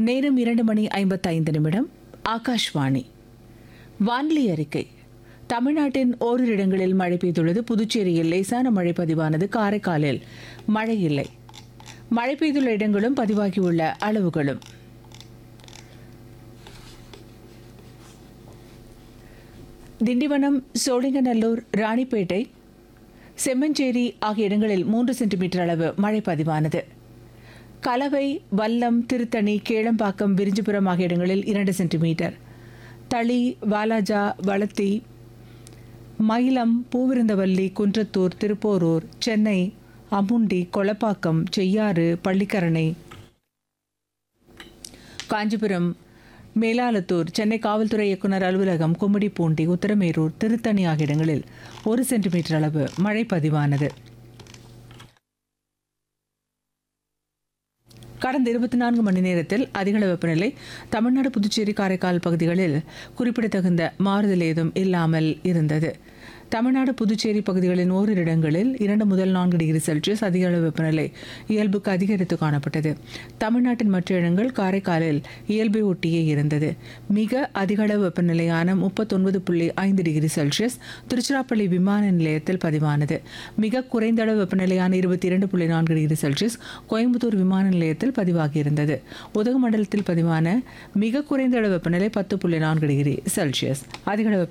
நேரம் இரண்டு மணி ஐம்பத்தைந்து நிமிடம் ஆகாஷ்வாணி வானிலை அறிக்கை தமிழ்நாட்டின் ஓரிரு இடங்களில் மழை பெய்துள்ளது புதுச்சேரியில் லேசான மழை பதிவானது காரைக்காலில் மழை இல்லை மழை பெய்துள்ள இடங்களும் பதிவாகியுள்ள அளவுகளும் திண்டிவனம் சோழிங்கநல்லூர் ராணிப்பேட்டை செம்மஞ்சேரி ஆகிய இடங்களில் மூன்று சென்டிமீட்டர் அளவு மழை பதிவானது கலவை வல்லம் திருத்தணி கேளம்பாக்கம் விரிஞ்சிபுரம் ஆகிய இடங்களில் இரண்டு சென்டிமீட்டர் தளி வாலாஜா வளத்தி மயிலம் பூவிருந்தவல்லி குன்றத்தூர் திருப்போரூர் சென்னை அமுண்டி கொளப்பாக்கம் செய்யாறு பள்ளிக்கரணை காஞ்சிபுரம் மேலாலத்தூர் சென்னை காவல்துறை இயக்குனர் அலுவலகம் கும்மிடிப்பூண்டி உத்தரமேரூர் திருத்தணி ஆகிய இடங்களில் ஒரு சென்டிமீட்டர் அளவு மழை பதிவானது கடந்த இருபத்தி நான்கு மணி நேரத்தில் அதிகளவு வெப்பநிலை தமிழ்நாடு புதுச்சேரி காரைக்கால் பகுதிகளில் குறிப்பிடத்தகுந்த மாறுதல் ஏதும் இல்லாமல் இருந்தது தமிழ்நாடு புதுச்சேரி பகுதிகளின் ஓரிரு இடங்களில் இரண்டு முதல் நான்கு டிகிரி செல்சியஸ் அதிக அளவு வெப்பநிலை இயல்புக்கு அதிகரித்து காணப்பட்டது தமிழ்நாட்டின் மற்ற இடங்கள் காரைக்காலில் இயல்பை ஒட்டியே இருந்தது மிக அதிக அளவு வெப்பநிலையான முப்பத்தொன்பது புள்ளி ஐந்து டிகிரி செல்சியஸ் திருச்சிராப்பள்ளி விமான நிலையத்தில் பதிவானது மிக குறைந்த அளவு வெப்பநிலையான இருபத்தி இரண்டு புள்ளி நான்கு டிகிரி செல்சியஸ் கோயம்புத்தூர் விமான நிலையத்தில் பதிவாகியிருந்தது உதகமண்டலத்தில் பதிவான மிக குறைந்த அளவு வெப்பநிலை பத்து புள்ளி நான்கு டிகிரி செல்சியஸ் அதிக அளவு